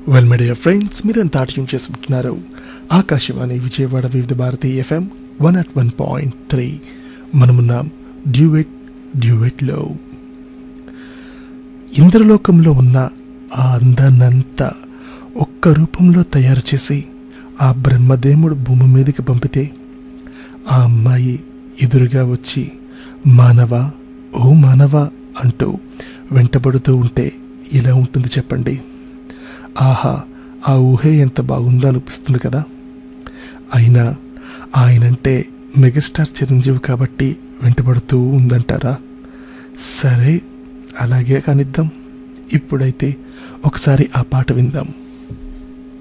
well media friends మీరంతా tune చేసుకుంటున్నారు Akashvani Vijayawada Vividh Bharati FM one at one point three మనమున్నాం duet డ్యూవెట్లో ఇంద్రలోకంలో ఉన్న ఆ అందాన్నంతా ఒక్క రూపంలో తయారు చేసి ఆ బ్రహ్మదేవుడు భూమి మీదకి పంపితే ఆ అమ్మాయి ఎదురుగా వచ్చి మానవ ఓ మానవ అంటూ వెంటబడుతూ ఉంటే ఇలా ఉంటుంది చెప్పండి ఆహా ఆ ఊహే ఎంత బాగుందో అనిపిస్తుంది కదా అయినా ఆయనంటే మెగాస్టార్ చిరంజీవి కాబట్టి వెంటబడుతూ ఉందంటారా సరే అలాగే కానిద్దాం ఇప్పుడైతే ఒకసారి ఆ పాట విందాం